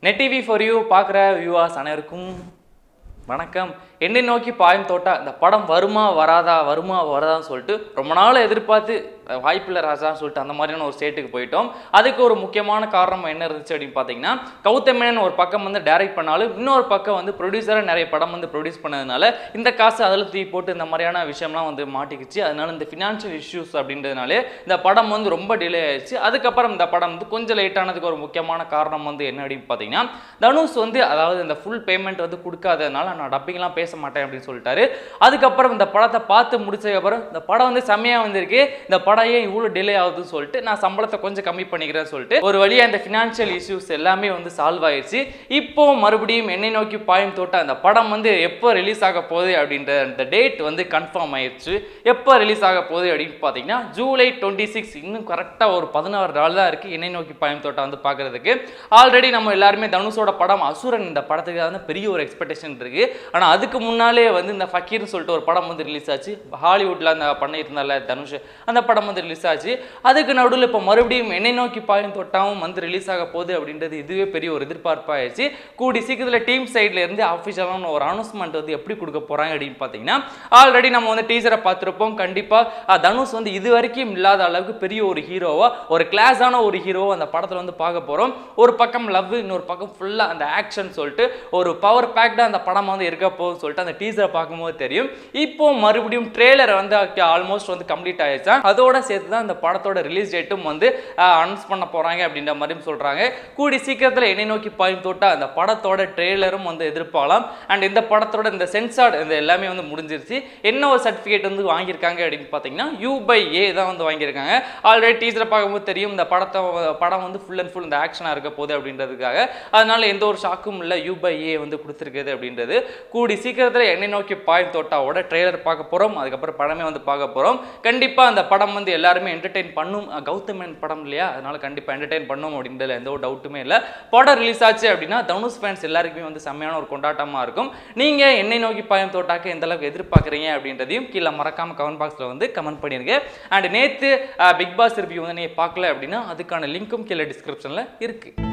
net TV for you பார்க்குற viewers அனைவருக்கும் வணக்கம் என்னை நோக்கி பாயும் தோட்டா இந்த படம் வருமா வராதா வருமா வராதான்னு சொல்லிட்டு ரொம்ப நாள் எதிர்பார்த்து அஹ், வாய்ப்பில்லை ராஜான்னு சொல்லிட்டு அந்த மாதிரியான ஒரு ஸ்டேட்டுக்கு போயிட்டோம் அதுக்கு ஒரு முக்கியமான காரணம் என்ன இருந்துச்சு அப்படின்னு பார்த்தீங்கன்னா கௌதமேனன் ஒரு பக்கம் வந்து டைரக்ட் பண்ணாலும் இன்னொரு பக்கம் வந்து ப்ரொடியூசராக நிறைய படம் வந்து ப்ரொடியூஸ் பண்ணதுனால இந்த காசு அதில் தூக்கி போட்டு இந்த மாதிரியான விஷயம்லாம் வந்து மாட்டிக்கிச்சு அதனால இந்த ஃபினான்ஷியல் இஷ்யூஸ் அப்படின்றதுனாலே இந்த படம் வந்து ரொம்ப டிலே ஆயிடுச்சு அதுக்கப்புறம் இந்த படம் வந்து கொஞ்சம் லேட் ஆனதுக்கு ஒரு முக்கியமான காரணம் வந்து என்ன அப்படின்னு பார்த்தீங்கன்னா தனுஷ் வந்து அதாவது இந்த ஃபுல் பேமெண்ட் வந்து கொடுக்காததுனால நான் டப்பிங்லாம் பேச மாட்டேன் அப்படின்னு சொல்லிட்டாரு அதுக்கப்புறம் இந்த படத்தை பார்த்து முடிச்சதுக்கப்புறம் இந்த படம் வந்து செம்மையாக வந்திருக்கு இந்த படம் ஏன் இவ்வளோ டிலே ஆகுதுன்னு சொல்லிட்டு நான் சம்பளத்தை கொஞ்சம் கம்மி பண்ணிக்கிறேன்னு சொல்லிட்டு ஒரு வழியாக இந்த ஃபினான்ஷியல் இஷ்யூஸ் எல்லாமே வந்து சால்வ் ஆயிடுச்சு இப்போ மறுபடியும் என்னை நோக்கி பாயும் தோட்ட அந்த படம் வந்து எப்போ ரிலீஸ் ஆக போகுது அப்படின்ற அந்த டேட் வந்து கன்ஃபார்ம் ஆயிடுச்சு எப்போ ரிலீஸ் ஆக போகுது அப்படின்னு பார்த்தீங்கன்னா ஜூலை டுவெண்ட்டி சிக்ஸ் இன்னும் கரெக்டாக ஒரு பதினாறு நாள் தான் இருக்குது என்னை நோக்கி பாயும் தோட்டம் வந்து பார்க்குறதுக்கு ஆல்ரெடி நம்ம எல்லாருமே தனுஷோட படம் அசுரன் இந்த படத்துக்கு வந்து பெரிய ஒரு எக்ஸ்பெக்டேஷன் இருக்குது ஆனால் அதுக்கு முன்னாலே வந்து இந்த ஃபக்கீர்னு சொல்லிட்டு ஒரு படம் வந்து ரிலீஸ் ஆச்சு ஹாலிவுட்டில் அந்த பண்ணிட்டு இருந்தால தனுஷ் அந்த படம் வந்து ரிலீஸ் ஆச்சு அதுக்கு நடுவில் இப்போ மறுபடியும் என்னை நோக்கி பாயும் தோட்டாவும் வந்து ரிலீஸ் ஆக போகுது அப்படின்றது இதுவே பெரிய ஒரு எதிர்பார்ப்பாயிடுச்சு கூடி சீக்கிரத்தில் டீம் சைடில் இருந்து அஃபிஷியலான ஒரு அனௌன்ஸ்மெண்ட் வந்து எப்படி கொடுக்க போகிறாங்க அப்படின்னு பார்த்தீங்கன்னா ஆல்ரெடி நம்ம வந்து டீசரை பார்த்துருப்போம் கண்டிப்பாக தனுஷ் வந்து இது வரைக்கும் இல்லாத அளவுக்கு பெரிய ஒரு ஹீரோவா ஒரு கிளாஸான ஒரு ஹீரோவை அந்த படத்தில் வந்து பார்க்க போகிறோம் ஒரு பக்கம் லவ் இன்னொரு பக்கம் ஃபுல்லாக அந்த ஆக்ஷன் சொல்லிட்டு ஒரு பவர் பேக்டாக அந்த படம் வந்து இருக்க போகுதுன்னு சொல்லிட்டு அந்த டீசரை பார்க்கும்போது தெரியும் இப்போ மறுபடியும் ட்ரெய்லரை வந்து ஆல்மோஸ்ட் வந்து கம்ப்ளீட் ஆயிடுச்சா அதோட சேர்த்து தான் இந்த படத்தோட ரிலீஸ் டேட்டும் வந்து அனௌன்ஸ் பண்ண போகிறாங்க அப்படின்ற மாதிரியும் சொல்கிறாங்க கூடி சீக்கிரத்தில் என்னை நோக்கி பாயும் தோட்டா அந்த படத்தோட ட்ரெய்லரும் வந்து எதிர்பார்க்கலாம் அண்ட் இந்த படத்தோட இந்த சென்சார்டு இந்த எல்லாமே வந்து முடிஞ்சிருச்சு என்ன ஒரு சர்டிஃபிகேட் வந்து வாங்கியிருக்காங்க அப்படின்னு பார்த்தீங்கன்னா யூ பை ஏ தான் வந்து வாங்கியிருக்காங்க ஆல்ரெடி டீச்சரை பார்க்கும்போது தெரியும் இந்த படத்தை படம் வந்து ஃபுல் அண்ட் ஃபுல் இந்த ஆக்ஷனாக இருக்க போகுது அப்படின்றதுக்காக அதனால எந்த ஒரு ஷாக்கும் இல்லை யூ பை ஏ வந்து கொடுத்துருக்குது அப்படின்றது கூடி சீக்கிரத்தில் என்னை நோக்கி பாயும் தோட்டாவோட ட்ரெய்லர் பார்க்க போகிறோம் அதுக்கப்புறம் படமே வந்து பார்க்க போகிறோம் கண்டிப்பாக அந்த படம் வந்து எல்லாருமே என்டர்டெயின் பண்ணும் அஹ் கௌதமன் படம் இல்லையா அதனால கண்டிப்பாக என்டர்டெயின் பண்ணும் அப்படின்றதுல எந்த ஒரு டவுட்டுமே இல்லை படம் ரிலீஸ் ஆச்சு அப்படின்னா தனுஷ் ஃபேன்ஸ் எல்லாருக்குமே வந்து செம்மையான ஒரு கொண்டாட்டமாக இருக்கும் நீங்கள் என்னை நோக்கி பாயம் தோட்டாக்கு எந்த அளவுக்கு எதிர்பார்க்குறீங்க அப்படின்றதையும் கீழே மறக்காம கமெண்ட் பாக்ஸில் வந்து கமெண்ட் பண்ணிருங்க அண்ட் நேற்று பிக் பாஸ் ரிவ்யூ வந்து நீங்கள் பார்க்கல அப்படின்னா அதுக்கான லிங்க்கும் கீழே டிஸ்கிரிப்ஷனில் இருக்குது